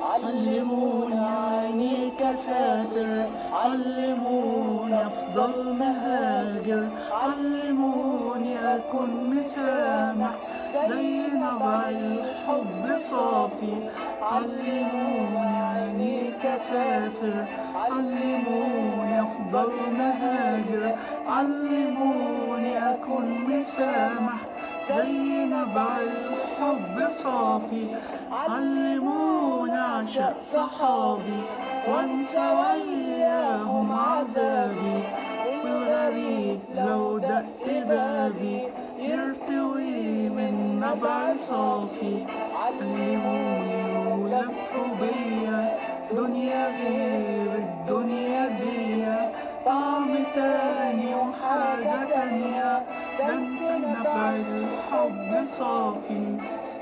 علموني عينيك أسافر علموني أفضل مهاجر علموني أكون مسامح زي نبع الحب صافي علموني عينيك أسافر علموني أفضل مهاجر علموني أكون مسامح زي نبع الحب صافي علموني أعشق صحابي وانسى وياهم عذابي والغريب لو دق بابي يرتوي من نبع صافي علموني ولفوا بيا دنيا غير الدنيا دي طعم تاني وحاجة تانية ده انت نبع الحب صافي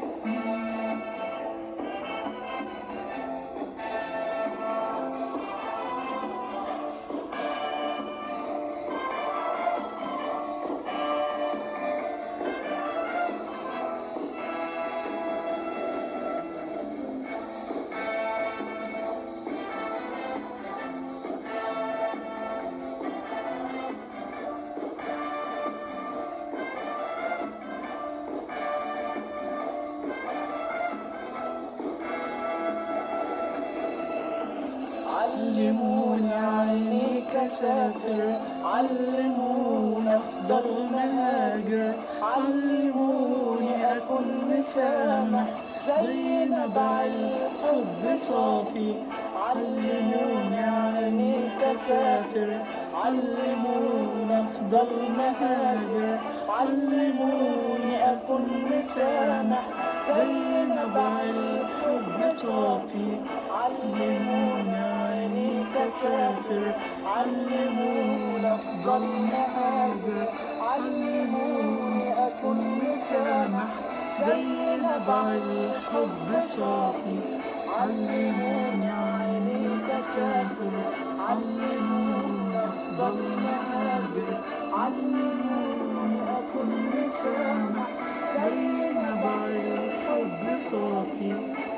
علموني عينيك أسافر علموني أفضل مهاجر علموني أكون مسامح زي نبع الحب صافي علموني عينيك أسافر علموني أفضل مهاجر علموني أكون مسامح زي نبع الحب صافي علموني عينيك أسافر علموني أفضل مهاجر علموني أكون مسامح زي نبع الحب صافي علموني عينيك أسافر علموني أفضل مهاجر علموني أكون مسامح زي نبع الحب صافي